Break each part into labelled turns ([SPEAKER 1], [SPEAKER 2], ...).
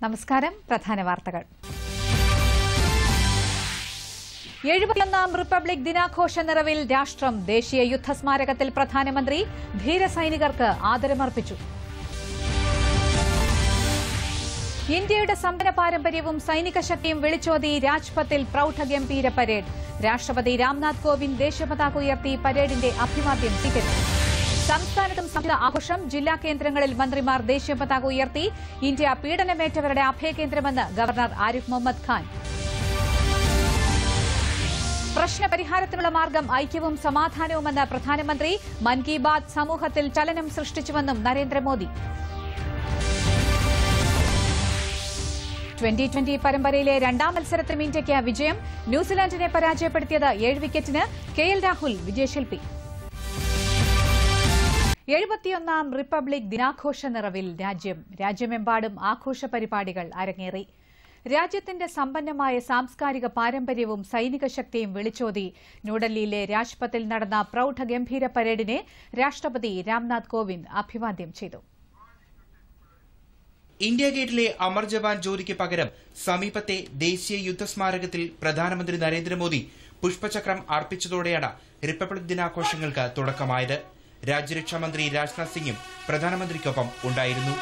[SPEAKER 1] നമസ്കാരം പ്രധാന വാർത്തകൾ എഴുപത്തിയൊന്നാം റിപ്പബ്ലിക് ദിനാഘോഷ നിറവിൽ രാഷ്ട്രം ദേശീയ യുദ്ധസ്മാരകത്തിൽ പ്രധാനമന്ത്രി ധീരസൈനികർക്ക് ആദരമർപ്പിച്ചു ഇന്ത്യയുടെ സമ്പന്ന പാരമ്പര്യവും സൈനിക ശക്തിയും വിളിച്ചോതി രാജ്പഥിൽ പ്രൌഢഗംഭീര പരേഡ് രാഷ്ട്രപതി രാംനാഥ് കോവിന്ദ് ദേശീയപതാക ഉയർത്തി പരേഡിന്റെ അഭിവാദ്യം സ്വീകരിച്ചു സംസ്ഥാനത്തും സംയുക്ത ആഘോഷം ജില്ലാ കേന്ദ്രങ്ങളിൽ മന്ത്രിമാർ ദേശീയപതാക ഉയർത്തി ഇന്ത്യ പീഡനമേറ്റവരുടെ അഭയകേന്ദ്രമെന്ന് ഗവർണർ ആരിഫ് മുഹമ്മദ് ഖാൻ പ്രശ്നപരിഹാരത്തിനുള്ള മാർഗം ഐക്യവും സമാധാനവുമെന്ന് പ്രധാനമന്ത്രി മൻ കി ബാത് സമൂഹത്തിൽ ചലനം സൃഷ്ടിച്ചുവെന്നും നരേന്ദ്രമോദി ട്വന്റി ട്വന്റി പരമ്പരയിലെ രണ്ടാം മത്സരത്തിലും ഇന്ത്യയ്ക്ക് വിജയം ന്യൂസിലാൻഡിനെ പരാജയപ്പെടുത്തിയത് ഏഴ് വിക്കറ്റിന് കെ എൽ രാഹുൽ വിജയശില്പി എഴുപത്തിയൊന്നാം റിപ്പബ്ലിക് ദിനാഘോഷ നിറവിൽ രാജ്യം രാജ്യമെമ്പാടും ആഘോഷ പരിപാടികൾ അരങ്ങേറി രാജ്യത്തിന്റെ സമ്പന്നമായ സാംസ്കാരിക പാരമ്പര്യവും സൈനിക ശക്തിയും വിളിച്ചോതി ന്യൂഡൽഹിയിലെ രാജ്പഥിൽ നടന്ന പ്രൌഢഗംഭീര പരേഡിനെ രാഷ്ട്രപതി രാംനാഥ് കോവിന്ദ് അഭിവാദ്യം ചെയ്തു
[SPEAKER 2] ഇന്ത്യ ഗേറ്റിലെ അമർ ജവാൻ ജ്യോതിക്ക് പകരം സമീപത്തെ ദേശീയ യുദ്ധസ്മാരകത്തിൽ പ്രധാനമന്ത്രി നരേന്ദ്രമോദി പുഷ്പചക്രം അർപ്പിച്ചതോടെയാണ് റിപ്പബ്ലിക് ദിനാഘോഷങ്ങൾക്ക് തുടക്കമായത് രാജ്യരക്ഷാ മന്ത്രി രാജ്നാഥ് സിംഗും പ്രധാനമന്ത്രിക്കൊപ്പം ഉണ്ടായിരുന്നു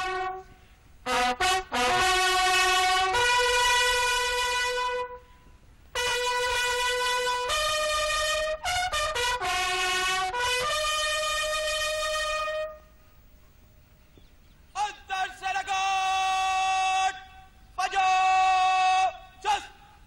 [SPEAKER 3] Antar Saragot! Fajo! Just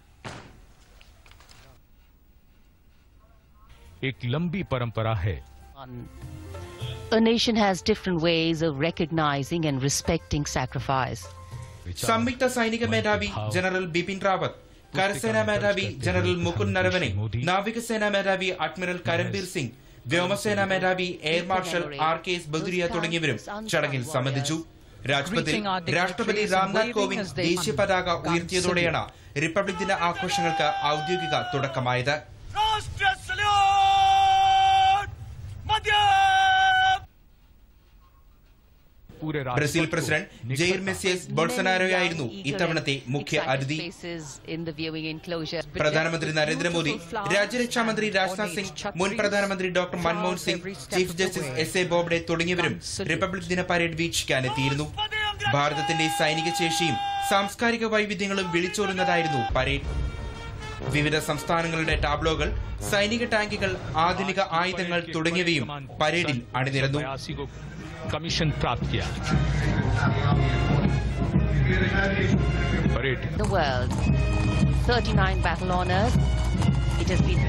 [SPEAKER 4] एक लंबी परंपरा है
[SPEAKER 5] A nation has different ways of recognizing and respecting sacrifice.
[SPEAKER 2] സംയുക്ത സൈനിക മേധാവി ജനറൽ ബിപിൻ റാവത്ത് കരസേനാ മേധാവി ജനറൽ മുകുന്ദ് നരവനെ നാവികസേനാ മേധാവി അഡ്മിറൽ കരംബീർ സിംഗ് വ്യോമസേനാ മേധാവി air marshal R K S Bhadauria തുടങ്ങിയവരും ചടങ്ങിൽ സംബന്ധിച്ചു രാജ്പഥിൽ രാഷ്ട്രപതി രാംനാഥ് കോവിന്ദ് ദേശീയ പതാക ഉയർത്തിയതോടെയാണ് റിപ്പബ്ലിക് ദിന ആഘോഷങ്ങൾക്ക് ഔദ്യോഗിക തുടക്കമായത്
[SPEAKER 3] Rashtra Salute! Madhya!
[SPEAKER 4] पूरे
[SPEAKER 2] ബ്രസീൽ
[SPEAKER 4] राजपथ को
[SPEAKER 2] പ്രസിഡന്റ്
[SPEAKER 4] निखरता
[SPEAKER 2] ജെയിർ മെസ്സിയസ് ബോൾസനാരോയായിരുന്നു
[SPEAKER 5] Eager
[SPEAKER 2] ഇത്തവണത്തെ
[SPEAKER 5] and
[SPEAKER 2] മുഖ്യ
[SPEAKER 5] excited
[SPEAKER 2] അതിഥി
[SPEAKER 5] faces in the viewing enclosure.
[SPEAKER 2] പ്രധാനമന്ത്രി നരേന്ദ്രമോദി രാജ്യരക്ഷാ മന്ത്രി രാജ്നാഥ് സിംഗ് മുൻ പ്രധാനമന്ത്രി doctor Manmohan Singh chief justice S A Bobde തുടങ്ങിയവരും റിപ്പബ്ലിക് ദിന പരേഡ് വീക്ഷിക്കാനെത്തിയിരുന്നു ഭാരതത്തിന്റെ സൈനിക ശേഷിയും സാംസ്കാരിക വൈവിധ്യങ്ങളും വിളിച്ചോരുന്നതായിരുന്നു പരേഡ് വിവിധ സംസ്ഥാനങ്ങളുടെ ടാബ്ലോകൾ സൈനിക ടാങ്കുകൾ ആധുനിക ആയുധങ്ങൾ തുടങ്ങിയവയും പരേഡിൽ അണിനിരന്നു
[SPEAKER 4] बयासी को कमीशन प्राप्त किया parade
[SPEAKER 5] The world. 39 battle honors. It has been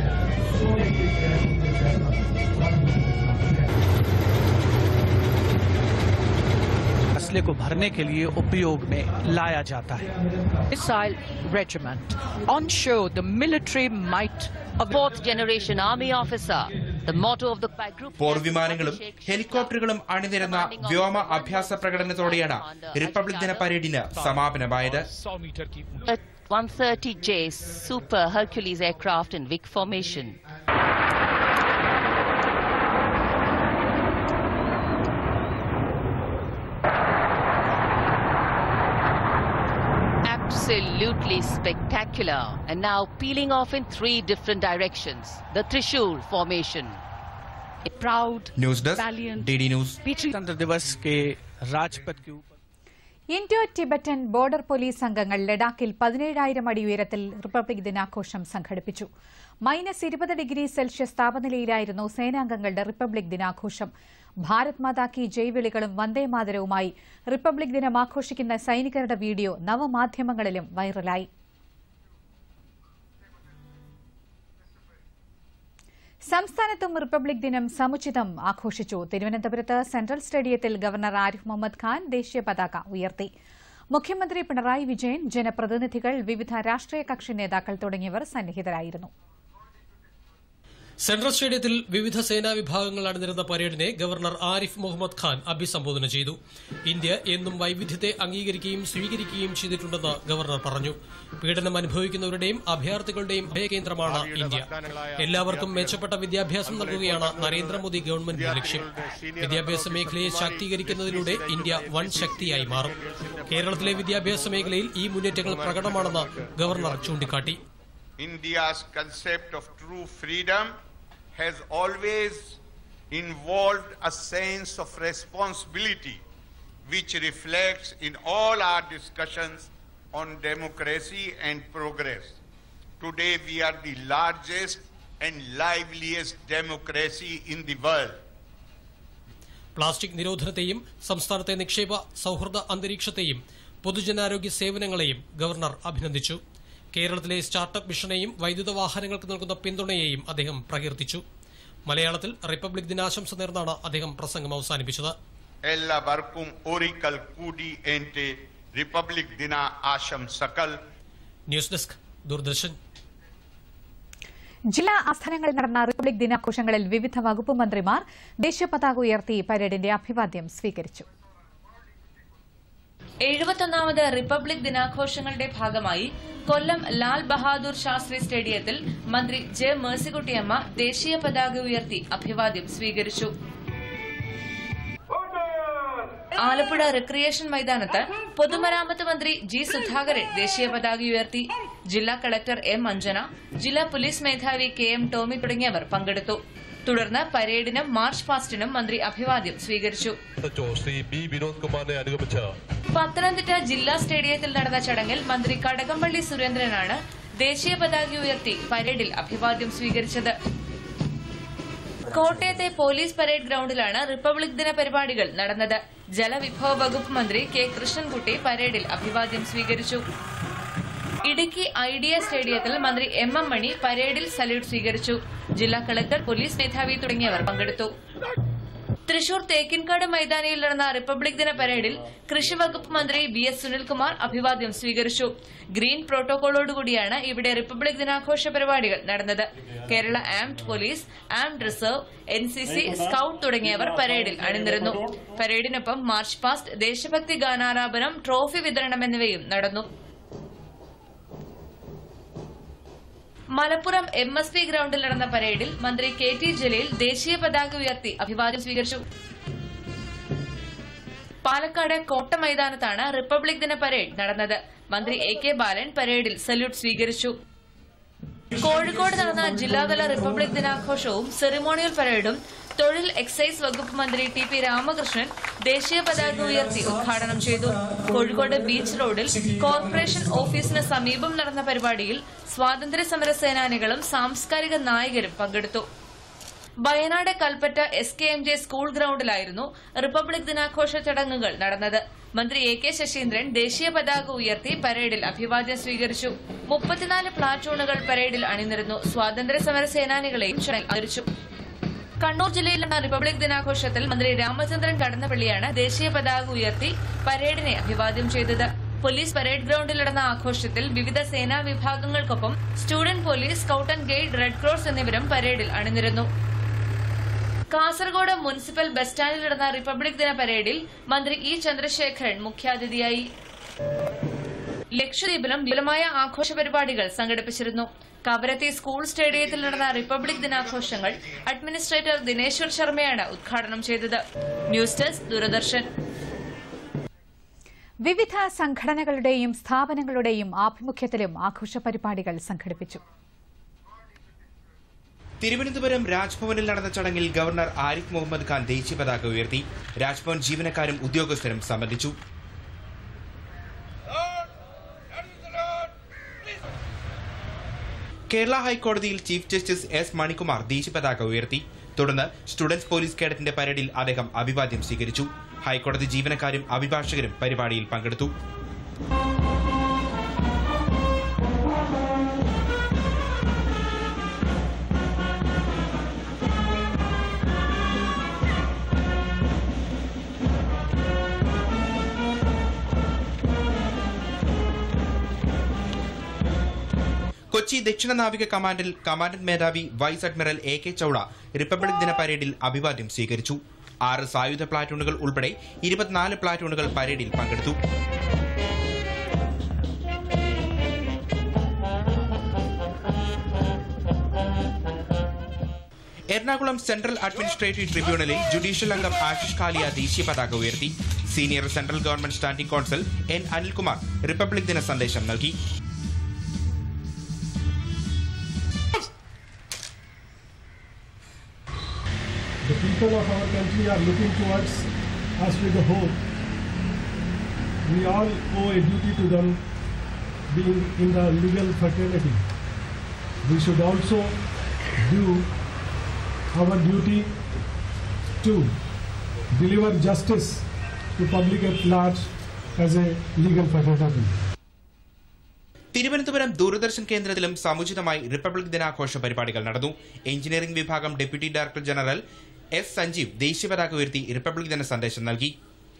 [SPEAKER 6] असले को भरने के लिए उपयोग में लाया जाता है
[SPEAKER 7] missile regiment on show the military might
[SPEAKER 5] a fourth generation army officer. The motto of the pa- group.
[SPEAKER 2] പോർവിമാനങ്ങളും ഹെലികോപ്റ്ററുകളും അണിനിരന്ന വ്യോമ അഭ്യാസ പ്രകടനത്തോടെയാണ് റിപ്പബ്ലിക് ദിന പരേഡിന് സമാപനമായത്
[SPEAKER 4] 100 मीटर की
[SPEAKER 5] 130J Super Hercules aircraft in Vic formation. Absolutely spectacular and now peeling off in three different directions. The Trishul formation.
[SPEAKER 7] a proud,
[SPEAKER 2] news desk
[SPEAKER 7] valiant,
[SPEAKER 2] D D news
[SPEAKER 7] patriotic
[SPEAKER 6] गणतंत्र दिवस के राजपथ के ऊपर
[SPEAKER 1] Indo Tibetan border police അംഗങ്ങൾ ലഡാക്കിൽ പതിനേഴായിരം അടി ഉയരത്തിൽ റിപ്പബ്ലിക് ദിനാഘോഷം സംഘടിപ്പിച്ചു മൈനസ് ഇരുപത് ഡിഗ്രി സെൽഷ്യസ് താപനിലയിലായിരുന്നു സേനാംഗങ്ങളുടെ റിപ്പബ്ലിക് ദിനാഘോഷം ഭാരത് മാതാ കി ജയ് വിളികളും വന്ദേമാതരവുമായി റിപ്പബ്ലിക് ദിനം ആഘോഷിക്കുന്ന സൈനികരുടെ വീഡിയോ നവമാധ്യമങ്ങളിലും വൈറലായി സംസ്ഥാനത്തും റിപ്പബ്ലിക് ദിനം സമുചിതം ആഘോഷിച്ചു തിരുവനന്തപുരത്ത് സെൻട്രൽ സ്റ്റേഡിയത്തിൽ ഗവർണർ ആരിഫ് മുഹമ്മദ് ഖാൻ ദേശീയ പതാക ഉയർത്തി മുഖ്യമന്ത്രി പിണറായി വിജയൻ ജനപ്രതിനിധികൾ വിവിധ രാഷ്ട്രീയ കക്ഷി നേതാക്കൾ തുടങ്ങിയവർ സന്നിഹിതരായിരുന്നു
[SPEAKER 8] സെൻട്രൽ സ്റ്റേഡിയത്തിൽ വിവിധ സേനാ വിഭാഗങ്ങൾ അണിനിരുന്ന പരേഡിനെ ഗവർണർ ആരിഫ് മുഹമ്മദ് ഖാൻ അഭിസംബോധന ചെയ്തു ഇന്ത്യ എന്നും വൈവിധ്യത്തെ അംഗീകരിക്കുകയും സ്വീകരിക്കുകയും ചെയ്തിട്ടുണ്ടെന്ന് ഗവർണർ പറഞ്ഞു പീഡനം അനുഭവിക്കുന്നവരുടെയും അഭയാർത്ഥികളുടെയും ഭയകേന്ദ്രമാണ് ഇന്ത്യ എല്ലാവർക്കും മെച്ചപ്പെട്ട വിദ്യാഭ്യാസം നൽകുകയാണ് നരേന്ദ്രമോദി ഗവൺമെന്റിന്റെ ലക്ഷ്യം വിദ്യാഭ്യാസ മേഖലയെ ശാക്തീകരിക്കുന്നതിലൂടെ ഇന്ത്യ വൻ ശക്തിയായി മാറും കേരളത്തിലെ വിദ്യാഭ്യാസ മേഖലയിൽ ഈ മുന്നേറ്റങ്ങൾ പ്രകടമാണെന്ന് ഗവർണർ ചൂണ്ടിക്കാട്ടി
[SPEAKER 9] India's concept of true freedom has always involved a sense of responsibility which reflects in all our discussions on democracy and progress. Today we are the largest and liveliest democracy in the world.
[SPEAKER 8] Plastic നിരോധനത്തെയും സംസ്ഥാനത്തെ നിക്ഷേപ സൌഹൃദ അന്തരീക്ഷത്തെയും പൊതുജനാരോഗ്യ സേവനങ്ങളെയും governor അഭിനന്ദിച്ചു കേരളത്തിലെ startup മിഷനെയും വൈദ്യുത വാഹനങ്ങൾക്ക് നൽകുന്ന പിന്തുണയെയും അദ്ദേഹം പ്രകീർത്തിച്ചു മലയാളത്തിൽ റിപ്പബ്ലിക് ദിനാശംസ നേർന്നാണ് അദ്ദേഹം പ്രസംഗം അവസാനിപ്പിച്ചത്
[SPEAKER 9] എല്ലാവർക്കും ഒരിക്കൽ കൂടി എന്റെ റിപ്പബ്ലിക് ദിന ആശംസകൾ
[SPEAKER 8] ന്യൂസ് ഡെസ്ക് ദൂരദർശൻ
[SPEAKER 1] ജില്ലാ ആസ്ഥാനങ്ങളിൽ നടന്ന റിപ്പബ്ലിക് ദിനാഘോഷങ്ങളിൽ വിവിധ വകുപ്പ് മന്ത്രിമാർ ദേശീയ പതാക ഉയർത്തി പരേഡിന്റെ അഭിവാദ്യം സ്വീകരിച്ചു
[SPEAKER 10] എഴുപത്തൊന്നാമത് റിപ്പബ്ലിക് ദിനാഘോഷങ്ങളുടെ ഭാഗമായി കൊല്ലം ലാൽ ബഹാദൂർ ശാസ്ത്രി സ്റ്റേഡിയത്തിൽ മന്ത്രി ജെ മേഴ്സിക്കുട്ടിയമ്മ ദേശീയ പതാക ഉയർത്തി അഭിവാദ്യം സ്വീകരിച്ചു ആലപ്പുഴ റിക്രിയേഷൻ മൈതാനത്ത് പൊതുമരാമത്ത് മന്ത്രി ജി സുധാകരൻ ദേശീയ പതാക ഉയർത്തി ജില്ലാ കളക്ടർ എം അഞ്ജന ജില്ലാ പോലീസ് മേധാവി കെ എം ടോമി തുടങ്ങിയവർ പങ്കെടുത്തു തുടർന്ന് പരേഡിനും മാർച്ച് പാസ്റ്റിനും മന്ത്രി അഭിവാദ്യം സ്വീകരിച്ചു
[SPEAKER 11] ശ്രീ ബി വിനോദ് കുമാറിനെ അനുഗമിച്ച
[SPEAKER 10] പത്തനംതിട്ട ജില്ലാ സ്റ്റേഡിയത്തിൽ നടന്ന ചടങ്ങിൽ മന്ത്രി കടകംപള്ളി സുരേന്ദ്രനാണ് ദേശീയ പതാക ഉയർത്തി പരേഡിൽ അഭിവാദ്യം സ്വീകരിച്ചത് കോട്ടയത്തെ പോലീസ് പരേഡ് ഗ്രൌണ്ടിലാണ് റിപ്പബ്ലിക് ദിന പരിപാടികൾ നടന്നത് ജലവിഭവ വകുപ്പ് മന്ത്രി കെ കൃഷ്ണൻകുട്ടി പരേഡിൽ അഭിവാദ്യം സ്വീകരിച്ചു ഇടുക്കി ഐഡിയ സ്റ്റേഡിയത്തിൽ മന്ത്രി എം എം മണി പരേഡിൽ സല്യൂട്ട് സ്വീകരിച്ചു ജില്ലാ കളക്ടർ പോലീസ് മേധാവി തുടങ്ങിയവർ പങ്കെടുത്തു തൃശൂർ തേക്കിൻകാട് മൈതാനിയിൽ നടന്ന റിപ്പബ്ലിക് ദിന പരേഡിൽ കൃഷി വകുപ്പ് മന്ത്രി വി എസ് സുനിൽകുമാർ അഭിവാദ്യം സ്വീകരിച്ചു ഗ്രീൻ പ്രോട്ടോകോളോടുകൂടിയാണ് ഇവിടെ റിപ്പബ്ലിക് ദിനാഘോഷ പരിപാടികൾ നടന്നത് Kerala armed police armed reserve N C C scout തുടങ്ങിയവർ പരേഡിൽ അണിനിരന്നു പരേഡിനൊപ്പം മാർച്ച് പാസ്റ്റ് ദേശഭക്തി ഗാനാലാപനം ട്രോഫി വിതരണം എന്നിവയും നടന്നു മലപ്പുറം എം എസ് പി ഗ്രൌണ്ടിൽ നടന്ന പരേഡിൽ മന്ത്രി കെ ടി ജലീൽ ദേശീയ പതാക ഉയർത്തി അഭിവാദ്യം സ്വീകരിച്ചു പാലക്കാട് കോട്ട മൈതാനത്താണ് റിപ്പബ്ലിക് ദിന പരേഡ് നടന്നത് മന്ത്രി എ കെ ബാലൻ പരേഡിൽ സല്യൂട്ട് സ്വീകരിച്ചു കോഴിക്കോട് നടന്ന ജില്ലാതല റിപ്പബ്ലിക് ദിനാഘോഷവും സെറിമോണിയൽ പരേഡും തൊഴിൽ എക്സൈസ് വകുപ്പ് മന്ത്രി ടി പി രാമകൃഷ്ണൻ ദേശീയ പതാക ഉയർത്തി ഉദ്ഘാടനം ചെയ്തു കോഴിക്കോട് ബീച്ച് റോഡിൽ കോർപ്പറേഷൻ ഓഫീസിന് സമീപം നടന്ന പരിപാടിയിൽ സ്വാതന്ത്ര്യ സമര സേനാനികളും സാംസ്കാരിക നായകരും പങ്കെടുത്തു Wayanad Kalpetta S K M J school ഗ്രൌണ്ടിലായിരുന്നു റിപ്പബ്ലിക് ദിനാഘോഷ ചടങ്ങുകൾ നടന്നത് മന്ത്രി എ കെ ശശീന്ദ്രൻ ദേശീയ പതാക ഉയർത്തി പരേഡിൽ അഭിവാദ്യം സ്വീകരിച്ചു മുപ്പത്തിനാല് പ്ലാറ്റൂണുകൾ പരേഡിൽ അണിനിരന്നു സ്വാതന്ത്ര്യ സമര സേനാനികളെയും ചടങ്ങിൽ ആദരിച്ചു കണ്ണൂർ ജില്ലയിൽ നടന്ന റിപ്പബ്ലിക് ദിനാഘോഷത്തിൽ മന്ത്രി രാമചന്ദ്രൻ കടന്നപ്പള്ളിയാണ് ദേശീയ പതാക ഉയർത്തി പരേഡിനെ അഭിവാദ്യം ചെയ്തത് പോലീസ് പരേഡ് ഗ്രൌണ്ടിൽ നടന്ന ആഘോഷത്തിൽ വിവിധ സേനാ വിഭാഗങ്ങൾക്കൊപ്പം student police scout and guide red cross എന്നിവരും പരേഡിൽ അണിനിരന്നു കാസർഗോഡ് മുനിസിപ്പൽ ബസ് സ്റ്റാൻഡിൽ നടന്ന റിപ്പബ്ലിക് ദിന പരേഡിൽ മന്ത്രി ഇ ചന്ദ്രശേഖരൻ മുഖ്യാതിഥിയായി ലക്ഷദ്വീപിലും വിപുലമായ ആഘോഷ പരിപാടികൾ സംഘടിപ്പിച്ചിരുന്നു കവരത്തി സ്കൂൾ സ്റ്റേഡിയത്തിൽ നടന്ന റിപ്പബ്ലിക് ദിനാഘോഷങ്ങൾ അഡ്മിനിസ്ട്രേറ്റർ ദിനേശ്വർ ശർമ്മയാണ് ഉദ്ഘാടനം ചെയ്തത് ന്യൂസ് ഡെസ്ക് ദൂരദർശൻ
[SPEAKER 1] വിവിധ സംഘടനകളുടെയും സ്ഥാപനങ്ങളുടെയും ആഭിമുഖ്യത്തിലും ആഘോഷ പരിപാടികൾ സംഘടിപ്പിച്ചു
[SPEAKER 2] തിരുവനന്തപുരം രാജ്ഭവനിൽ നടന്ന ചടങ്ങിൽ ഗവർണർ ആരിഫ് മുഹമ്മദ് ഖാൻ ദേശീയ പതാക ഉയർത്തി രാജ്ഭവൻ ജീവനക്കാരും ഉദ്യോഗസ്ഥരും സംബന്ധിച്ചു കേരള ഹൈക്കോടതിയിൽ ചീഫ് ജസ്റ്റിസ് എസ് മണികുമാർ ദേശീയ പതാക ഉയർത്തി തുടർന്ന് സ്റ്റുഡൻസ് പോലീസ് കേഡറ്റിന്റെ പരേഡിൽ അദ്ദേഹം അഭിവാദ്യം സ്വീകരിച്ചു ഹൈക്കോടതി ജീവനക്കാരും അഭിഭാഷകരും പരിപാടിയിൽ പങ്കെടുത്തു കൊച്ചി ദക്ഷിണ നാവിക കമാൻഡിൽ കമാൻഡന്റ് മേധാവി vice admiral A K Chawla republic ദിന പരേഡിൽ അഭിവാദ്യം സ്വീകരിച്ചു ആറ് സായുധ പ്ലാറ്റൂണുകൾ ഉൾപ്പെടെ ഇരുപത്തിനാല് പ്ലാറ്റൂണുകൾ പരേഡിൽ പങ്കെടുത്തു എറണാകുളം സെൻട്രൽ അഡ്മിനിസ്ട്രേറ്റീവ് ട്രിബ്യൂണലിൽ ജുഡീഷ്യൽ അംഗം ആശിഷ് കാലിയ ദേശീയ പതാക ഉയർത്തി senior central government standing council N Anilkumar republic ദിന സന്ദേശം നൽകി
[SPEAKER 12] The people of our country are looking towards us with a hope. We all owe a duty to them being in the legal fraternity. We should also do our duty to deliver justice to public at large as a legal fraternity.
[SPEAKER 2] Thiruvananthapuram Doordarshan കേന്ദ്രത്തിലും സമുചിതമായി republic ദിനാഘോഷ പരിപാടികൾ നടന്നു engineering വിഭാഗം deputy director general S Sanjeev ദേശീയ പതാക ഉയർത്തി republic ദിന സന്ദേശം നൽകി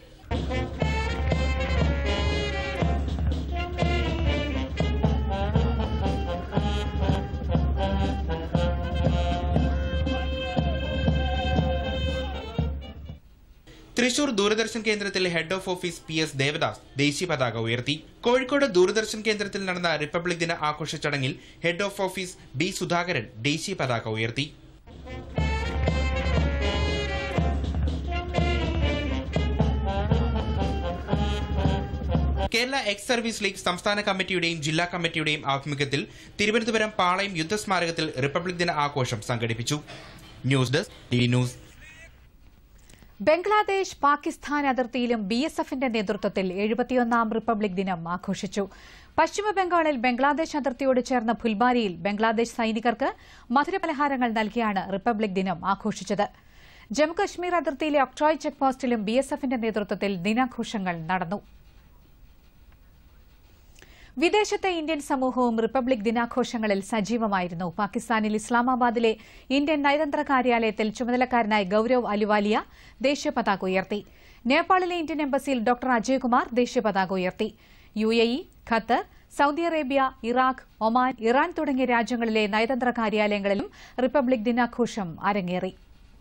[SPEAKER 2] തൃശൂർ ദൂരദർശൻ കേന്ദ്രത്തിൽ head of office P S Devadas ദേശീയ പതാക ഉയർത്തി കോഴിക്കോട് ദൂരദർശൻ കേന്ദ്രത്തിൽ നടന്ന റിപ്പബ്ലിക് ദിന ആഘോഷ ചടങ്ങിൽ head of office B Sudhakaran ദേശീയ പതാക ഉയർത്തി കേരള എക്സ് സർവീസ് ലീഗ് സംസ്ഥാന കമ്മിറ്റിയുടെയും ജില്ലാ കമ്മിറ്റിയുടെയും ആഭിമുഖ്യത്തിൽ തിരുവനന്തപുരം പാളയം യുദ്ധസ്മാരകത്തിൽ റിപ്പബ്ലിക് ദിന ആഘോഷം സംഘടിപ്പിച്ചു news desk T news
[SPEAKER 1] Bangladesh Pakistan അതിർത്തിയിലും ബി എസ് എഫിന്റെ നേതൃത്വത്തിൽ എഴുപത്തിയൊന്നാം റിപ്പബ്ലിക് ദിനം ആഘോഷിച്ചു പശ്ചിമബംഗാളിൽ ബംഗ്ലാദേശ് അതിർത്തിയോട് ചേർന്ന ഫുൽബാരിയിൽ ബംഗ്ലാദേശ് സൈനികർക്ക് മധുരപലഹാരങ്ങൾ നൽകിയാണ് റിപ്പബ്ലിക് ദിനം ആഘോഷിച്ചത് ജമ്മുകശ്മീർ അതിർത്തിയിലെ ഒക്ട്രോയ് ചെക്ക് പോസ്റ്റിലും ബി എസ് എഫിന്റെ നേതൃത്വത്തിൽ ദിനാഘോഷങ്ങൾ നടന്നു വിദേശത്തെ ഇന്ത്യൻ സമൂഹവും റിപ്പബ്ലിക് ദിനാഘോഷങ്ങളിൽ സജീവമായിരുന്നു പാകിസ്ഥാനിൽ ഇസ്ലാമാബാദിലെ ഇന്ത്യൻ നയതന്ത്ര കാര്യാലയത്തിൽ ചുമതലക്കാരനായ ഗൌരവ് അലുവാലിയ ദേശീയ പതാക ഉയർത്തി നേപ്പാളിലെ ഇന്ത്യൻ എംബസിയിൽ ഡോക്ടർ അജയ്കുമാർ ദേശീയ പതാക ഉയർത്തി U A E Qatar Saudi Arabia Iraq Oman Iran തുടങ്ങിയ രാജ്യങ്ങളിലെ നയതന്ത്ര കാര്യാലയങ്ങളിലും റിപ്പബ്ലിക് ദിനാഘോഷം അരങ്ങേറി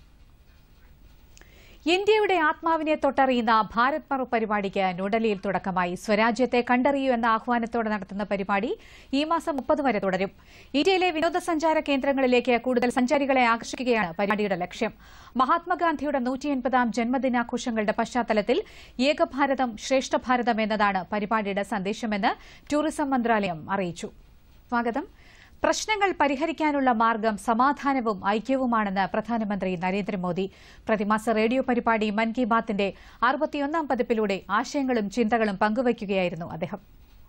[SPEAKER 1] ഇന്ത്യയുടെ ആത്മാവിനെ തൊട്ടറിയുന്ന ഭാരത് പർവ് പരിപാടിക്ക് ന്യൂഡൽഹിയിൽ തുടക്കമായി സ്വരാജ്യത്തെ കണ്ടറിയൂ എന്ന ആഹ്വാനത്തോടെ നടത്തുന്ന പരിപാടി ഈ മാസം മുപ്പത് വരെ തുടരും ഇന്ത്യയിലെ വിനോദസഞ്ചാര കേന്ദ്രങ്ങളിലേക്ക് കൂടുതൽ സഞ്ചാരികളെ ആകർഷിക്കുകയാണ് പരിപാടിയുടെ ലക്ഷ്യം മഹാത്മാഗാന്ധിയുടെ നൂറ്റി എൺപതാം ജന്മദിനാഘോഷങ്ങളുടെ പശ്ചാത്തലത്തിൽ ഏകഭാരതം ശ്രേഷ്ഠഭാരതം എന്നതാണ് പരിപാടിയുടെ സന്ദേശമെന്ന് ടൂറിസം മന്ത്രാലയം അറിയിച്ചു സ്വാഗതം പ്രശ്നങ്ങൾ പരിഹരിക്കാനുള്ള മാർഗം സമാധാനവും ഐക്യവുമാണെന്ന് പ്രധാനമന്ത്രി നരേന്ദ്രമോദി പ്രതിമാസ റേഡിയോ പരിപാടി മൻ കി ബാത്തിന്റെ അറുപത്തിയൊന്നാം പതിപ്പിലൂടെ ആശയങ്ങളും ചിന്തകളും പങ്കുവയ്ക്കുകയായിരുന്നു അദ്ദേഹം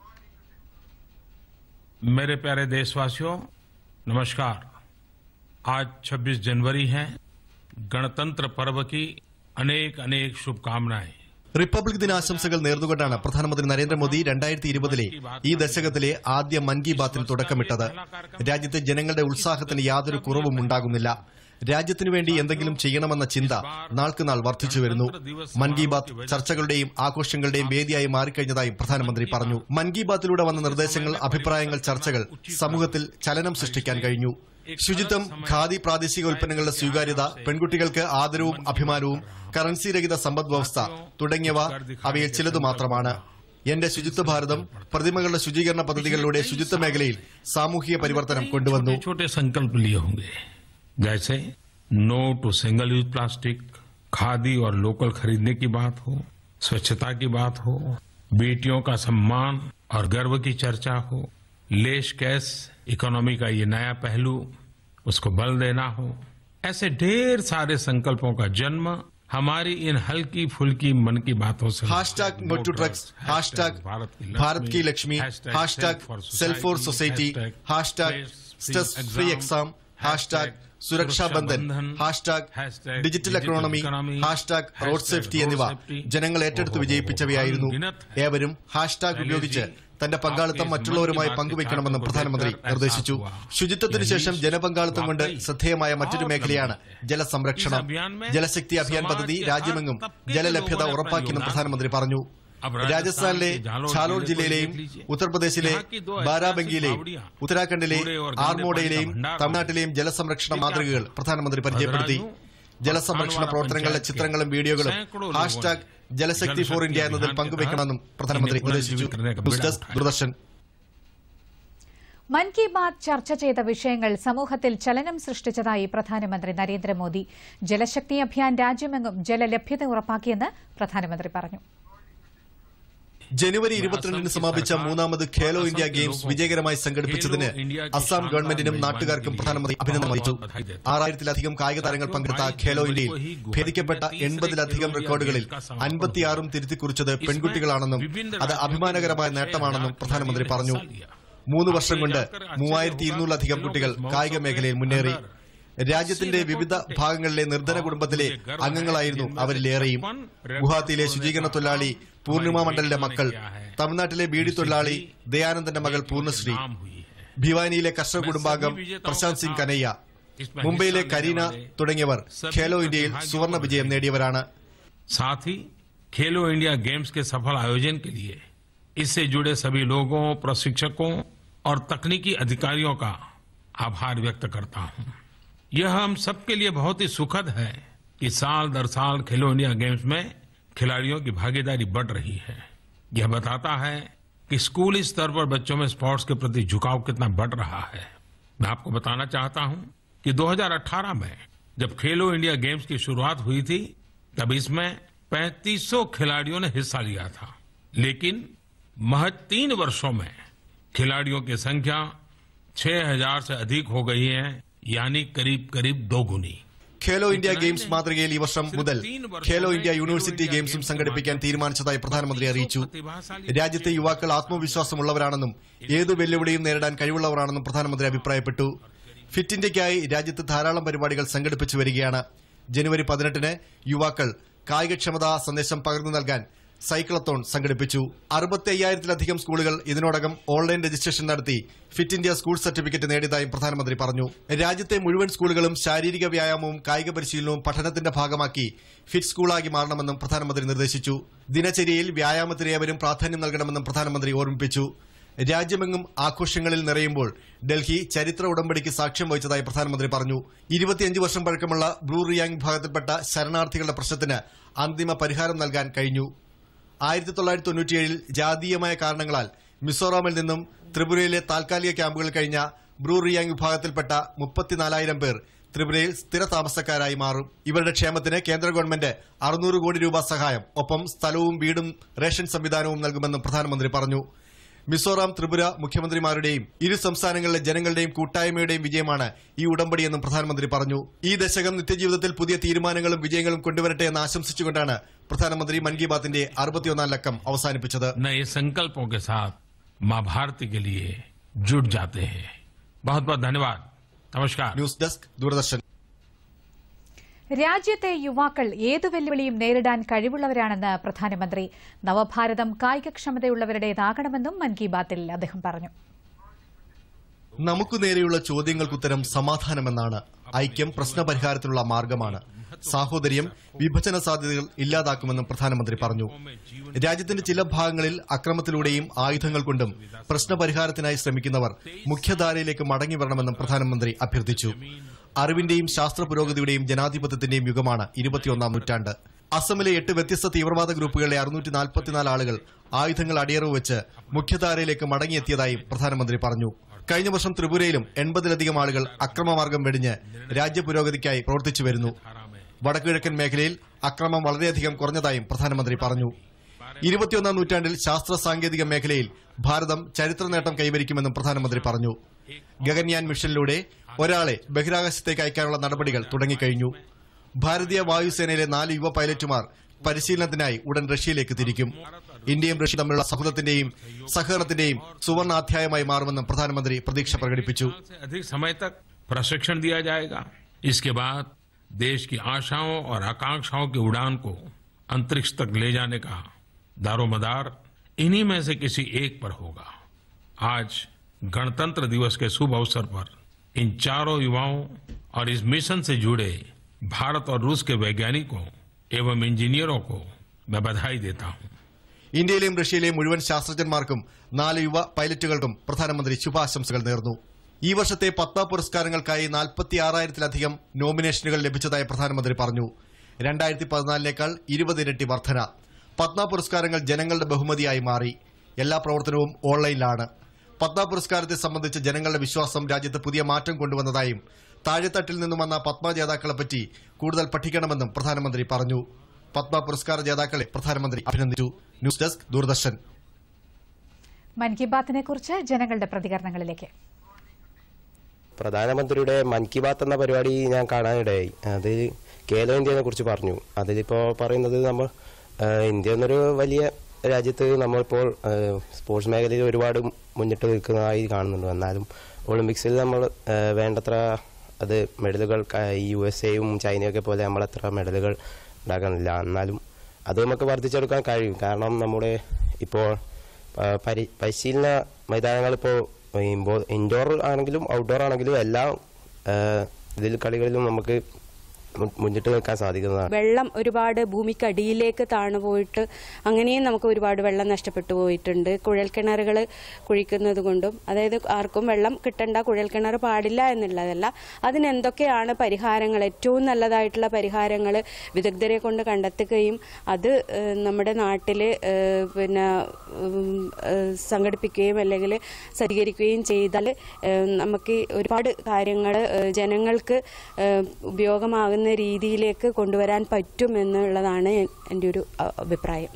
[SPEAKER 13] मेरे प्यारे देशवासियों नमस्कार आज 26 जनवरी है गणतंत्र पर्व की अनेक अनेक शुभकामनाएं
[SPEAKER 14] റിപ്പബ്ലിക് ദിനാശംസകൾ നേർന്നുകൊണ്ടാണ് പ്രധാനമന്ത്രി നരേന്ദ്രമോദി രണ്ടായിരത്തി ഇരുപതിലെ ഈ ദശകത്തിലെ ആദ്യ മൻ കി ബാത്തിൽ തുടക്കമിട്ടത് രാജ്യത്തെ ജനങ്ങളുടെ ഉത്സാഹത്തിന് യാതൊരു കുറവും ഉണ്ടാകുന്നില്ല രാജ്യത്തിനു വേണ്ടി എന്തെങ്കിലും ചെയ്യണമെന്ന ചിന്ത നാൾക്കുനാൾ വർദ്ധിച്ചു വരുന്നു മൻ കി ബാത്ത് ചർച്ചകളുടെയും ആഘോഷങ്ങളുടെയും വേദിയായി മാറിക്കഴിഞ്ഞതായും പ്രധാനമന്ത്രി പറഞ്ഞു മൻ കി ബാത്തിലൂടെ വന്ന നിർദ്ദേശങ്ങൾ അഭിപ്രായങ്ങൾ ചർച്ചകൾ സമൂഹത്തിൽ ചലനം സൃഷ്ടിക്കാൻ കഴിഞ്ഞു ശുചിത്വം ഖാദി പ്രാദേശിക ഉൽപ്പന്നങ്ങളുടെ സ്വീകാര്യത പെൺകുട്ടികൾക്ക് ആദരവും അഭിമാനവും കറൻസി രഹിത സമ്പദ് വ്യവസ്ഥ തുടങ്ങിയവ അവയിൽ ചിലതു മാത്രമാണ് എന്റെ ശുചിത്വ ഭാരതം പ്രതിമകളുടെ ശുചീകരണ പദ്ധതികളിലൂടെ ശുചിത്വ മേഖലയിൽ സാമൂഹിക പരിവർത്തനം കൊണ്ടുവന്നു
[SPEAKER 13] छोटे संकल्प लिए होंगे जैसे no to single use plastic khadi और लोकल खरीदने की बात हो स्वच्छता की बात हो बेटियों का सम्मान और गर्व की चर्चा हो लेश कैश इकोनॉमी का ये नया पहलू उसको बल देना हो ऐसे ढेर सारे संकल्पों का जन्म हमारी इन हल्की फुल्की मन की बातों से
[SPEAKER 14] ഹാഷ്ടാഗ് മൊട്ടു ട്രക്സ് ഹാഷ്ടാഗ് ഭാരത് കി Lakshmi hashtag self for society hashtag stress free exam hashtag Suraksha Bandhan hashtag digital economy hashtag road safety എന്നിവ ജനങ്ങൾ ഏറ്റെടുത്ത് വിജയിപ്പിച്ചവയായിരുന്നു ഏവരും ഹാഷ്ടാഗ് ഉപയോഗിച്ച് തന്റെ പങ്കാളിത്തം മറ്റുള്ളവരുമായി പങ്കുവയ്ക്കണമെന്നും പ്രധാനമന്ത്രി നിർദ്ദേശിച്ചു ശുചിത്വത്തിന് ശേഷം ജനപങ്കാളിത്തം കൊണ്ട് ശ്രദ്ധേയമായ മറ്റൊരു മേഖലയാണ് ജലസംരക്ഷണം ജലശക്തി അഭിയാൻ പദ്ധതി രാജ്യമെങ്ങും ജലലഭ്യത ഉറപ്പാക്കിയെന്നും പ്രധാനമന്ത്രി പറഞ്ഞു
[SPEAKER 13] अब
[SPEAKER 14] രാജസ്ഥാനിലെ
[SPEAKER 13] के झालोर
[SPEAKER 14] ഝാലോർ
[SPEAKER 13] जिले को
[SPEAKER 14] ജില്ലയിലെയും
[SPEAKER 13] देख लीजिए।
[SPEAKER 14] ഉത്തർപ്രദേശിലെ
[SPEAKER 13] यहाँ की दो ऐतिहासिक
[SPEAKER 14] ബാരാബങ്കിയിലെയും
[SPEAKER 13] बावड़ियां
[SPEAKER 14] ഉത്തരാഖണ്ഡിലെ
[SPEAKER 13] कूड़े और गंदे
[SPEAKER 14] ആർമോഡയിലെയും
[SPEAKER 13] पानी का भंडार
[SPEAKER 14] തമിഴ്നാട്ടിലെയും ജലസംരക്ഷണ മാതൃകകൾ പ്രധാനമന്ത്രി പരിചയപ്പെടുത്തി ജലസംരക്ഷണ പ്രവർത്തനങ്ങളുടെ ചിത്രങ്ങളും വീഡിയോകളും ഹാഷ്ടാഗ് ജലശക്തി ഫോർ ഇന്ത്യ എന്നതിൽ പങ്കുവയ്ക്കണമെന്നും പ്രധാനമന്ത്രി നിർദ്ദേശിച്ചു ന്യൂസ് ഡെസ്ക് ദൂരദർശൻ
[SPEAKER 1] മൻ കി ബാത് ചർച്ച ചെയ്ത വിഷയങ്ങൾ സമൂഹത്തിൽ ചലനം സൃഷ്ടിച്ചതായി പ്രധാനമന്ത്രി നരേന്ദ്രമോദി ജലശക്തി അഭിയാൻ രാജ്യമെങ്ങും ജലലഭ്യത ഉറപ്പാക്കിയെന്ന് പ്രധാനമന്ത്രി പറഞ്ഞു
[SPEAKER 14] ജനുവരി ഇരുപത്തിരണ്ടിന് സമാപിച്ച മൂന്നാമത് ഖേലോ ഇന്ത്യ ഗെയിംസ് വിജയകരമായി സംഘടിപ്പിച്ചതിന് അസം ഗവൺമെന്റിനും നാട്ടുകാർക്കും പ്രധാനമന്ത്രി അഭിനന്ദനം അറിയിച്ചു ആറായിരത്തിലധികം കായിക താരങ്ങൾ പങ്കെടുത്ത ഖേലോ ഇന്ത്യയിൽ ഭേദിക്കപ്പെട്ട എൺപതിലധികം റെക്കോർഡുകളിൽ അൻപത്തിയാറും തിരുത്തിക്കുറിച്ചത് പെൺകുട്ടികളാണെന്നും അത് അഭിമാനകരമായ നേട്ടമാണെന്നും പ്രധാനമന്ത്രി പറഞ്ഞു മൂന്ന് വർഷം കൊണ്ട് മൂവായിരത്തി ഇരുന്നൂറിലധികം കുട്ടികൾ കായിക മേഖലയിൽ മുന്നേറി രാജ്യത്തിന്റെ വിവിധ ഭാഗങ്ങളിലെ നിർധന കുടുംബത്തിലെ അംഗങ്ങളായിരുന്നു അവരിലേറെയും ഗുവാഹത്തിയിലെ ശുചീകരണ തൊഴിലാളി പൂർണിമ മണ്ഡലിന്റെ മക്കൾ തമിഴ്നാട്ടിലെ ബീഡി തൊഴിലാളി ദയാനന്ദന്റെ മകൾ പൂർണ്ണശ്രീ ഭിവാനിയിലെ കർഷക കുടുംബാംഗം പ്രശാന്ത് സിംഗ് കനയ്യ മുംബൈയിലെ കരീന തുടങ്ങിയവർ ഖേലോ ഇന്ത്യയിൽ സുവർണ വിജയം നേടിയവരാണ്
[SPEAKER 13] साथ ही खेलो इंडिया गेम्स के सफल आयोजन के लिए इससे जुड़े सभी लोगों प्रशिक्षकों और तकनीकी अधिकारियों का आभार व्यक्त करता हूं यह हम सबके लिए बहुत ही सुखद है कि साल दर साल खेलो इंडिया गेम्स में खिलाड़ियों की भागीदारी बढ़ रही है यह बताता है कि स्कूली स्तर पर बच्चों में स्पोर्ट्स के प्रति झुकाव कितना बढ़ रहा है मैं आपको बताना चाहता हूं कि 2018 में जब खेलो इंडिया गेम्स की शुरुआत हुई थी तब इसमें 3500 खिलाड़ियों ने हिस्सा लिया था लेकिन महज तीन वर्षों में खिलाड़ियों की संख्या 6000 से अधिक हो गई है यानी करीब करीब दोगुनी
[SPEAKER 14] ഖേലോ ഇന്ത്യ ഗെയിംസ് മാതൃകയിൽ ഈ വർഷം മുതൽ ഖേലോ ഇന്ത്യ യൂണിവേഴ്സിറ്റി ഗെയിംസും സംഘടിപ്പിക്കാൻ തീരുമാനിച്ചതായി പ്രധാനമന്ത്രി അറിയിച്ചു രാജ്യത്തെ യുവാക്കൾ ആത്മവിശ്വാസമുള്ളവരാണെന്നും ഏതു വെല്ലുവിളിയും നേരിടാൻ കഴിവുള്ളവരാണെന്നും പ്രധാനമന്ത്രി അഭിപ്രായപ്പെട്ടു ഫിറ്റ് ഇന്ത്യയ്ക്കായി രാജ്യത്ത് ധാരാളം പരിപാടികൾ സംഘടിപ്പിച്ചു വരികയാണ് ജനുവരി പതിനെട്ടിന് യുവാക്കൾ കായികക്ഷമതാ സന്ദേശം പകർന്നു നൽകാൻ സൈക്ലത്തോൺ സംഘടിപ്പിച്ചു അറുപത്തി അയ്യായിരത്തിലധികം സ്കൂളുകൾ ഇതിനോടകം ഓൺലൈൻ രജിസ്ട്രേഷൻ നടത്തി ഫിറ്റ് ഇന്ത്യ സ്കൂൾ സർട്ടിഫിക്കറ്റ് നേടിയതായും പ്രധാനമന്ത്രി പറഞ്ഞു രാജ്യത്തെ മുഴുവൻ സ്കൂളുകളും ശാരീരിക വ്യായാമവും കായിക പരിശീലനവും പഠനത്തിന്റെ ഭാഗമാക്കി ഫിറ്റ് സ്കൂളാക്കി മാറണമെന്നും പ്രധാനമന്ത്രി നിർദ്ദേശിച്ചു ദിനചര്യയിൽ വ്യായാമത്തിന് ഏവരും പ്രാധാന്യം നൽകണമെന്നും പ്രധാനമന്ത്രി ഓർമ്മിപ്പിച്ചു രാജ്യമെങ്ങും ആഘോഷങ്ങളിൽ നിറയുമ്പോൾ ഡൽഹി ചരിത്ര ഉടമ്പടിക്ക് സാക്ഷ്യം വഹിച്ചതായി പ്രധാനമന്ത്രി പറഞ്ഞു ഇരുപത്തിയഞ്ച് വർഷം പഴക്കമുള്ള ബ്ലൂ റിയാങ് വിഭാഗത്തിൽപ്പെട്ട ശരണാർത്ഥികളുടെ പ്രശ്നത്തിന് അന്തിമ പരിഹാരം നൽകാൻ കഴിഞ്ഞു ആയിരത്തി തൊള്ളായിരത്തി തൊണ്ണൂറ്റിയേഴിൽ ജാതീയമായ കാരണങ്ങളാൽ മിസോറാമിൽ നിന്നും ത്രിപുരയിലെ താൽക്കാലിക ക്യാമ്പുകൾ കഴിഞ്ഞ ബ്രൂ റിയാങ് വിഭാഗത്തിൽപ്പെട്ട മുപ്പത്തിനാലായിരം പേർ ത്രിപുരയിൽ സ്ഥിര താമസക്കാരായി മാറും ഇവരുടെ ക്ഷേമത്തിന് കേന്ദ്ര ഗവൺമെന്റ് അറുന്നൂറ് കോടി രൂപ സഹായം ഒപ്പം സ്ഥലവും വീടും റേഷൻ സംവിധാനവും നൽകുമെന്നും പ്രധാനമന്ത്രി പറഞ്ഞു മിസോറാം ത്രിപുര മുഖ്യമന്ത്രിമാരുടെയും ഇരു സംസ്ഥാനങ്ങളിലെ ജനങ്ങളുടെയും കൂട്ടായ്മയുടെയും വിജയമാണ് ഈ ഉടമ്പടിയെന്നും പ്രധാനമന്ത്രി പറഞ്ഞു ഈ ദശകം നിത്യജീവിതത്തിൽ പുതിയ തീരുമാനങ്ങളും വിജയങ്ങളും കൊണ്ടുവരട്ടെ എന്ന് ആശംസിച്ചുകൊണ്ടാണ് പ്രധാനമന്ത്രി മൻ കി ബാത്തിന്റെ അറുപത്തിയൊന്നാം ലക്കം അവസാനിപ്പിച്ചത്
[SPEAKER 13] नए संकल्पों के साथ मां भारती के लिए जुट जाते हैं बहुत बहुत धन्यवाद नमस्कार
[SPEAKER 14] ന്യൂസ് ഡെസ്ക് ദൂരദർശൻ
[SPEAKER 1] രാജ്യത്തെ യുവാക്കൾ ഏതു വെല്ലുവിളിയും നേരിടാൻ കഴിവുള്ളവരാണെന്ന് പ്രധാനമന്ത്രി നവഭാരതം കായികക്ഷമതയുള്ളവരുടേതാകണമെന്നും മൻ കി ബാത്തിൽ അദ്ദേഹം പറഞ്ഞു
[SPEAKER 14] നമുക്ക് നേരെയുള്ള ചോദ്യങ്ങൾക്കുത്തരം സമാധാനമെന്നാണ് ഐക്യം പ്രശ്നപരിഹാരത്തിനുള്ള മാർഗമാണ് സാഹോദര്യം വിഭജന സാധ്യതകൾ ഇല്ലാതാക്കുമെന്നും പ്രധാനമന്ത്രി പറഞ്ഞു രാജ്യത്തിന്റെ ചില ഭാഗങ്ങളിൽ അക്രമത്തിലൂടെയും ആയുധങ്ങൾ കൊണ്ടും പ്രശ്നപരിഹാരത്തിനായി ശ്രമിക്കുന്നവർ മുഖ്യധാരയിലേക്ക് മടങ്ങി വരണമെന്നും പ്രധാനമന്ത്രി അഭ്യർത്ഥിച്ചു അറിവിന്റെയും ശാസ്ത്ര പുരോഗതിയുടെയും ജനാധിപത്യത്തിന്റെയും യുഗമാണ് ഇരുപത്തിയൊന്നാം നൂറ്റാണ്ട് അസമിലെ എട്ട് വ്യത്യസ്ത തീവ്രവാദ ഗ്രൂപ്പുകളിലെ അറുന്നൂറ്റി നാൽപ്പത്തിനാല് ആളുകൾ ആയുധങ്ങൾ അടിയറവ് വെച്ച് മുഖ്യധാരയിലേക്ക് മടങ്ങിയെത്തിയതായും പ്രധാനമന്ത്രി പറഞ്ഞു കഴിഞ്ഞ വർഷം ത്രിപുരയിലും എൺപതിലധികം ആളുകൾ അക്രമമാർഗം വെടിഞ്ഞ് രാജ്യപുരോഗതിക്കായി പ്രവർത്തിച്ചു വരുന്നു വടക്കുകിഴക്കൻ മേഖലയിൽ അക്രമം വളരെയധികം കുറഞ്ഞതായും പ്രധാനമന്ത്രി പറഞ്ഞു ഇരുപത്തിയൊന്നാം നൂറ്റാണ്ടിൽ ശാസ്ത്ര സാങ്കേതിക മേഖലയിൽ ഭാരതം ചരിത്ര നേട്ടം കൈവരിക്കുമെന്നും പ്രധാനമന്ത്രി പറഞ്ഞു ഗഗൻയാൻ മിഷനിലൂടെ ഒരാളെ ബഹിരാകാശത്തേക്ക് അയക്കാനുള്ള നടപടികൾ തുടങ്ങിക്കഴിഞ്ഞു ഭാരതീയ വായുസേനയിലെ നാല് യുവ പൈലറ്റുമാർ പരിശീലനത്തിനായി ഉടൻ റഷ്യയിലേക്ക് തിരിക്കും ഇന്ത്യയും റഷ്യയും തമ്മിലുള്ള സൗഹൃദത്തിന്റെയും സഹകരണത്തിന്റെയും സുവർണ അധ്യായമായി മാറുമെന്നും പ്രധാനമന്ത്രി പ്രതീക്ഷ പ്രകടിപ്പിച്ചു
[SPEAKER 13] से अधिक समय तक प्रशिक्षण दिया जाएगा इसके बाद देश की आशाओं और आकांक्षाओं की उड़ान को अंतरिक्ष तक ले जाने का दारोमदार इन्हीं में से किसी एक पर होगा आज गणतंत्र दिवस के शुभ अवसर पर इन चारों युवाओं और इस मिशन से जुड़े भारत और रूस के वैज्ञानिकों एवं इंजीनियरों को मैं बधाई देता हूं
[SPEAKER 14] ഇന്ത്യയിലെയും റഷ്യയിലെയും മുഴുവൻ ശാസ്ത്രജ്ഞന്മാർക്കും നാല് യുവ പൈലറ്റുകൾക്കും പ്രധാനമന്ത്രി ശുഭാശംസകൾ നേർന്നു ഈ വർഷത്തെ പത്മ പുരസ്കാരങ്ങൾക്കായി നാൽപ്പത്തി ആറായിരത്തിലധികം നോമിനേഷനുകൾ ലഭിച്ചതായി പ്രധാനമന്ത്രി പറഞ്ഞു രണ്ടായിരത്തി പതിനാലിനേക്കാൾ ഇരുപത് ഇരട്ടി വർധന പത്മ പുരസ്കാരങ്ങൾ ജനങ്ങളുടെ ബഹുമതിയായി മാറി എല്ലാ പ്രവർത്തനവും ഓൺലൈനിലാണ് പത്മ പുരസ്കാരത്തെ സംബന്ധിച്ച് ജനങ്ങളുടെ വിശ്വാസം രാജ്യത്ത് പുതിയ മാറ്റം കൊണ്ടുവന്നതായും താഴെത്തട്ടിൽ നിന്നും വന്ന പത്മ ജേതാക്കളെപ്പറ്റി കൂടുതൽ പഠിക്കണമെന്നും പ്രധാനമന്ത്രി പറഞ്ഞു പത്മ പുരസ്കാര ജേതാക്കളെ പ്രധാനമന്ത്രി അഭിനന്ദിച്ചു ന്യൂസ് ഡെസ്ക് ദൂരദർശൻ
[SPEAKER 1] മൻ കി ബാത്തിനെ കുറിച്ച് ജനങ്ങളുടെ പ്രതികരണങ്ങളിലേക്ക്
[SPEAKER 15] പ്രധാനമന്ത്രിയുടെ മൻ കി ബാത്ത് എന്ന പരിപാടി ഞാൻ കാണാനിടയായി അത് കേരള ഇന്ത്യയെ കുറിച്ച് പറഞ്ഞു അതിലിപ്പോൾ പറയുന്നത് നമ്മൾ ആ, ഇന്ത്യ എന്നൊരു വലിയ രാജ്യത്ത് നമ്മളിപ്പോൾ ആ, സ്പോർട്സ് മേഖലയിൽ ഒരുപാട് മുന്നിട്ട് നിൽക്കുന്നതായി കാണുന്നുണ്ട് എന്നാലും ഒളിമ്പിക്സിൽ നമ്മൾ ആ, വേണ്ടത്ര അത് മെഡലുകൾ ക- ഈ യു എസ് എയും ചൈനയൊക്കെ പോലെ നമ്മളത്ര മെഡലുകൾ ഉണ്ടാക്കുന്നില്ല എന്നാലും അത് നമുക്ക് വർദ്ധിച്ചെടുക്കാൻ കഴിയും കാരണം നമ്മുടെ ഇപ്പോൾ ആ, പരി പരിശീലന മൈതാനങ്ങൾ ഇപ്പോൾ ഇൻഡോർ ആണെങ്കിലും ഔട്ട്ഡോർ ആണെങ്കിലും എല്ലാ ആ, ഇതിൽ കളികളിലും നമുക്ക് മു- മുന്നിട്ട് നിൽക്കാൻ സാധിക്കുന്നതാണ്
[SPEAKER 16] വെള്ളം ഒരുപാട് ഭൂമിക്കടിയിലേക്ക് താണു പോയിട്ട് അങ്ങനെയും നമുക്ക് ഒരുപാട് വെള്ളം നഷ്ടപ്പെട്ടു പോയിട്ടുണ്ട് കുഴൽക്കിണറുകൾ കുഴിക്കുന്നത് കൊണ്ടും അതായത് ആർക്കും വെള്ളം കിട്ടേണ്ട കുഴൽക്കിണർ പാടില്ല എന്നുള്ളതല്ല അതിനെന്തൊക്കെയാണ് പരിഹാരങ്ങൾ ഏറ്റവും നല്ലതായിട്ടുള്ള പരിഹാരങ്ങൾ വിദഗ്ധരെ കൊണ്ട് കണ്ടെത്തുകയും അത് ഏഹ്, നമ്മുടെ നാട്ടിൽ പിന്നെ ഉം, ഏഹ്, സംഘടിപ്പിക്കുകയും അല്ലെങ്കിൽ സജ്ജീകരിക്കുകയും ചെയ്താൽ ഏഹ്, നമുക്ക് ഒരുപാട് കാര്യങ്ങൾ ജനങ്ങൾക്ക് ഏഹ്, ഉപയോഗമാകുന്ന രീതിയിലേക്ക് കൊണ്ടുവരാൻ പറ്റും എന്നുള്ളതാണ് എൻ- എൻ്റെ ഒരു അ- അഭിപ്രായം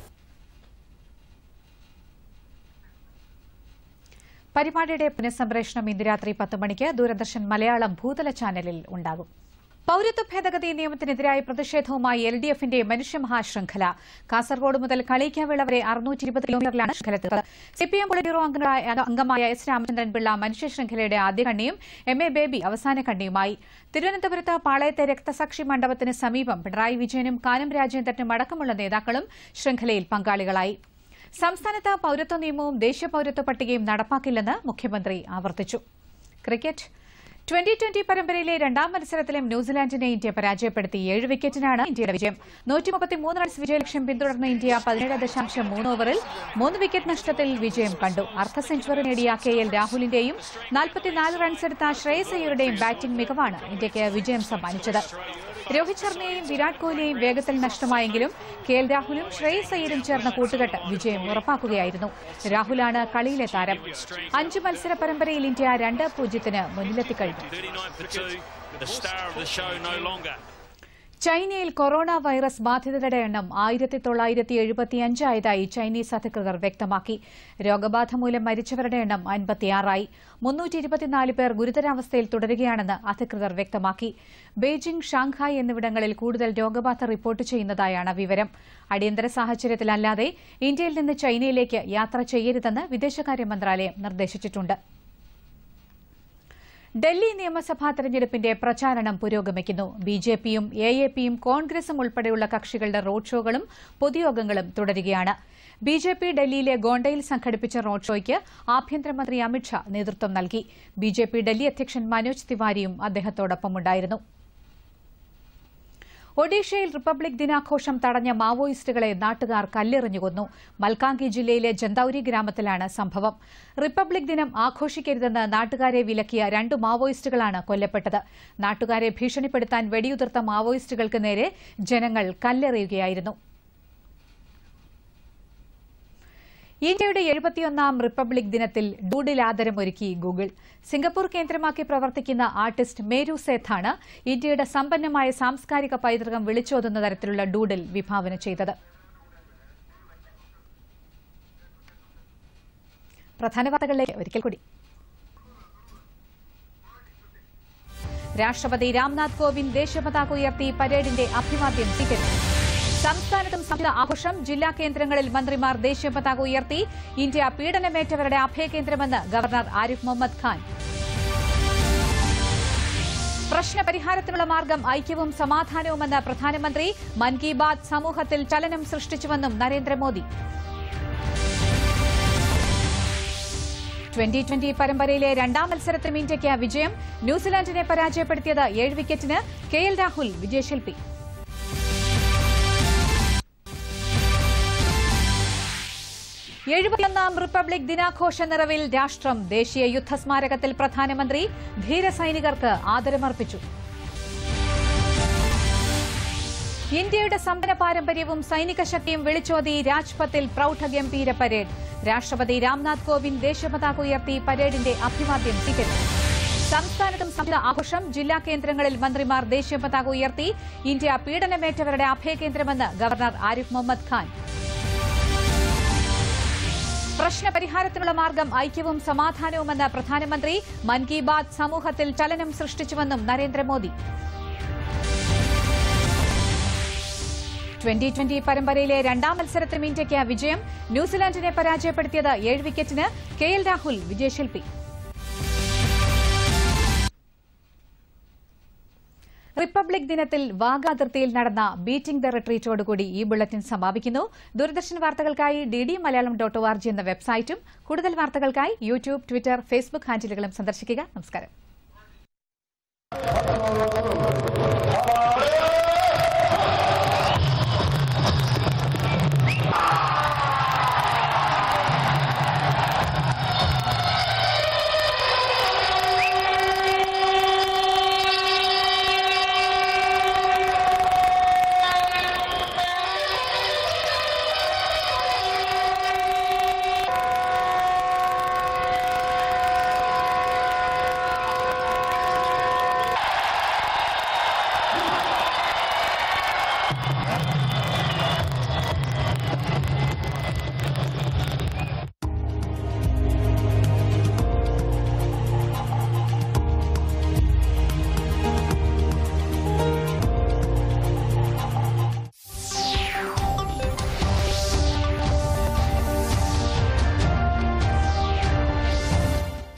[SPEAKER 1] പരിപാടിയുടെ പുനഃസംപ്രേഷണം ഇന്ന് രാത്രി പത്ത് മണിക്ക് ദൂരദർശൻ മലയാളം ഭൂതല ചാനലിൽ ഉണ്ടാകും പൌരത്വ ഭേദഗതി നിയമത്തിനെതിരായ പ്രതിഷേധവുമായി എൽ ഡി എഫിന്റെ മനുഷ്യമഹാശൃംഖല കാസർഗോഡ് മുതൽ കളിക്കാവിള വരെ അറുന്നൂറ്റി ഇരുപത് കിലോമീറ്ററിലാണ് ശൃംഖലത്തിൽ C P M polit bureau അംഗമായ അംഗമായ എസ് രാമചന്ദ്രൻ പിള്ള മനുഷ്യ ശൃംഖലയുടെ ആദ്യ കണ്ണിയും എം എ ബേബി അവസാന കണ്ണിയുമായി തിരുവനന്തപുരത്ത് പാളയത്തെ രക്തസാക്ഷി മണ്ഡപത്തിന് സമീപം പിണറായി വിജയനും കാനം രാജേന്ദ്രനും അടക്കമുള്ള നേതാക്കളും ശൃംഖലയിൽ പങ്കാളികളായി സംസ്ഥാനത്ത് പൌരത്വ നിയമവും ദേശീയ പൌരത്വ പട്ടികയും നടപ്പാക്കില്ലെന്ന് മുഖ്യമന്ത്രി ആവർത്തിച്ചു ക്രിക്കറ്റ് ട്വന്റി ട്വന്റി പരമ്പരയിലെ രണ്ടാം മത്സരത്തിലും ന്യൂസിലാൻഡിനെ ഇന്ത്യ പരാജയപ്പെടുത്തി ഏഴ് വിക്കറ്റിനാണ് ഇന്ത്യയുടെ വിജയം നൂറ്റിമുപ്പത്തിമൂന്ന് റൺസ് വിജയലക്ഷ്യം പിന്തുടർന്ന ഇന്ത്യ പതിനേഴ് ദശാംശം മൂന്ന് ഓവറിൽ മൂന്ന് വിക്കറ്റ് നഷ്ടത്തിൽ വിജയം കണ്ടു അർദ്ധ സെഞ്ചുറി നേടിയ കെ എൽ രാഹുലിന്റെയും നാൽപ്പത്തിനാല് റൺസ് എടുത്ത ശ്രേയസ് അയ്യരുടെയും ബാറ്റിംഗ് മികവാണ് ഇന്ത്യയ്ക്ക് വിജയം സമ്മാനിച്ചത് രോഹിത് ശർമ്മയെയും വിരാട് കോഹ്ലിയെയും വേഗത്തിൽ നഷ്ടമായെങ്കിലും കെ എൽ രാഹുലും ശ്രേയസ് അയ്യരും ചേർന്ന കൂട്ടുകെട്ട് വിജയം ഉറപ്പാക്കുകയായിരുന്നു രാഹുലാണ് കളിയിലെ താരം അഞ്ച് മത്സര പരമ്പരയിൽ ഇന്ത്യ രണ്ട് പൂജ്യത്തിന് മുന്നിലെത്തിക്കഴിഞ്ഞു
[SPEAKER 17] 39 for two. The star of the show no longer.
[SPEAKER 1] ചൈനയിൽ കൊറോണ വൈറസ് ബാധിതരുടെ എണ്ണം ആയിരത്തി തൊള്ളായിരത്തി എഴുപത്തിയഞ്ചായതായി ചൈനീസ് അധികൃതർ വ്യക്തമാക്കി രോഗബാധ മൂലം മരിച്ചവരുടെ എണ്ണം അൻപത്തിയാറായി മുന്നൂറ്റി ഇരുപത്തിനാല് പേർ ഗുരുതരാവസ്ഥയിൽ തുടരുകയാണെന്ന് അധികൃതർ വ്യക്തമാക്കി ബെയ്ജിംഗ് ഷാങ്ഹായ് എന്നിവിടങ്ങളിൽ കൂടുതൽ രോഗബാധ റിപ്പോർട്ട് ചെയ്യുന്നതായാണ് വിവരം അടിയന്തര സാഹചര്യത്തിലല്ലാതെ ഇന്ത്യയിൽ നിന്ന് ചൈനയിലേക്ക് യാത്ര ചെയ്യരുതെന്ന് വിദേശകാര്യ മന്ത്രാലയം നിർദ്ദേശിച്ചിട്ടുണ്ട് ഡൽഹി നിയമസഭാ തെരഞ്ഞെടുപ്പിന്റെ പ്രചാരണം പുരോഗമിക്കുന്നു ബി ജെ പിയും എ എ പിയും കോൺഗ്രസും ഉൾപ്പെടെയുള്ള കക്ഷികളുടെ റോഡ് ഷോകളും പൊതുയോഗങ്ങളും തുടരുകയാണ് ബി ജെ പി ഡൽഹിയിലെ ഗോണ്ടയിൽ സംഘടിപ്പിച്ച റോഡ് ഷോയ്ക്ക് ആഭ്യന്തരമന്ത്രി അമിത്ഷാ നേതൃത്വം നൽകി ബി ജെ പി ഡൽഹി അധ്യക്ഷൻ മനോജ് തിവാരിയും അദ്ദേഹത്തോടൊപ്പമുണ്ടായിരുന്നു ഒഡീഷയിൽ റിപ്പബ്ലിക് ദിനാഘോഷം തടഞ്ഞ മാവോയിസ്റ്റുകളെ നാട്ടുകാർ കല്ലെറിഞ്ഞു കൊന്നു മൽക്കാങ്കി ജില്ലയിലെ ജന്തൌരി ഗ്രാമത്തിലാണ് സംഭവം റിപ്പബ്ലിക് ദിനം ആഘോഷിക്കരുതെന്ന് നാട്ടുകാരെ വിലക്കിയ രണ്ട് മാവോയിസ്റ്റുകളാണ് കൊല്ലപ്പെട്ടത് നാട്ടുകാരെ ഭീഷണിപ്പെടുത്താൻ വെടിയുതിർത്ത മാവോയിസ്റ്റുകൾക്ക് നേരെ ജനങ്ങൾ കല്ലെറിയുകയായിരുന്നു ഇന്ത്യയുടെ എഴുപത്തിയൊന്നാം റിപ്പബ്ലിക് ദിനത്തിൽ ഡൂഡിൽ ആദരമൊരുക്കി ഗൂഗിൾ സിംഗപ്പൂർ കേന്ദ്രമാക്കി പ്രവർത്തിക്കുന്ന ആർട്ടിസ്റ്റ് മേരു സേത്താണ് ഇന്ത്യയുടെ സമ്പന്നമായ സാംസ്കാരിക പൈതൃകം വിളിച്ചോതുന്ന തരത്തിലുള്ള ഡൂഡിൽ വിഭാവന ചെയ്തത് പ്രധാന വാർത്തകളിലേക്ക് ഒരിക്കൽ കൂടി രാഷ്ട്രപതി രാംനാഥ് കോവിന്ദ് ദേശീയപതാക ഉയർത്തി പരേഡിന്റെ അഭിവാദ്യം സ്വീകരിച്ചു സംസ്ഥാനത്തും സംയുക്ത ആഘോഷം ജില്ലാ കേന്ദ്രങ്ങളിൽ മന്ത്രിമാർ ദേശീയ പതാക ഉയർത്തി ഇന്ത്യ പീഡനമേറ്റവരുടെ അഭയകേന്ദ്രമെന്ന് ഗവർണർ ആരിഫ് മുഹമ്മദ് ഖാൻ പ്രശ്നപരിഹാരത്തിനുള്ള മാർഗം ഐക്യവും സമാധാനവുമെന്ന് പ്രധാനമന്ത്രി മൻ കി ബാത് സമൂഹത്തിൽ ചലനം സൃഷ്ടിച്ചുവെന്നും നരേന്ദ്രമോദി ട്വന്റി ട്വന്റി പരമ്പരയിലെ രണ്ടാം മത്സരത്തിലും ഇന്ത്യയ്ക്ക് വിജയം ന്യൂസിലാൻഡിനെ പരാജയപ്പെടുത്തിയത് ഏഴ് വിക്കറ്റിന് കെ എൽ രാഹുൽ വിജയശില്പി എഴുപത്തിയൊന്നാം റിപ്പബ്ലിക് ദിനാഘോഷ നിറവിൽ രാഷ്ട്രം ദേശീയ യുദ്ധസ്മാരകത്തിൽ പ്രധാനമന്ത്രി ധീരസൈനികർക്ക് ആദരമർപ്പിച്ചു ഇന്ത്യയുടെ സമ്പന്ന പാരമ്പര്യവും സൈനിക ശക്തിയും വിളിച്ചോതി രാജ്പഥിൽ പ്രൌഢഗംഭീര പരേഡ് രാഷ്ട്രപതി രാംനാഥ് കോവിന്ദ് ദേശപതാക ഉയർത്തി പരേഡിന്റെ അഭിവാദ്യം സ്വീകരിച്ചു സംസ്ഥാനത്തും സംയുക്ത ആഘോഷം ജില്ലാ കേന്ദ്രങ്ങളിൽ മന്ത്രിമാർ ദേശീയ പതാക ഉയർത്തി ഇന്ത്യ പീഡനമേറ്റവരുടെ അഭയകേന്ദ്രമെന്ന് ഗവർണർ ആരിഫ് മുഹമ്മദ് ഖാൻ പ്രശ്നപരിഹാരത്തിനുള്ള മാർഗം ഐക്യവും സമാധാനവുമെന്ന് പ്രധാനമന്ത്രി മൻ കി ബാത് സമൂഹത്തിൽ ചലനം സൃഷ്ടിച്ചുവെന്നും നരേന്ദ്രമോദി ട്വന്റി ട്വന്റി പരമ്പരയിലെ രണ്ടാം മത്സരത്തിലും ഇന്ത്യയ്ക്ക് വിജയം ന്യൂസിലാൻഡിനെ പരാജയപ്പെടുത്തിയത് ഏഴ് വിക്കറ്റിന് കെ എൽ രാഹുൽ വിജയശില്പി റിപ്പബ്ലിക് ദിനത്തിൽ വാഗ അതിർത്തിയിൽ നടന്ന ബീറ്റിംഗ് ദ റിട്രീറ്റോടുകൂടി ഈ ബുള്ളറ്റിൻ സമാപിക്കുന്നു ദൂരദർശൻ വാർത്തകൾക്കായി D D Malayalam dot O R G എന്ന വെബ്സൈറ്റും കൂടുതൽ വാർത്തകൾക്കായി യൂട്യൂബ് ട്വിറ്റർ ഫേസ്ബുക്ക് ഹാൻഡിലുകളും സന്ദർശിക്കുക നമസ്കാരം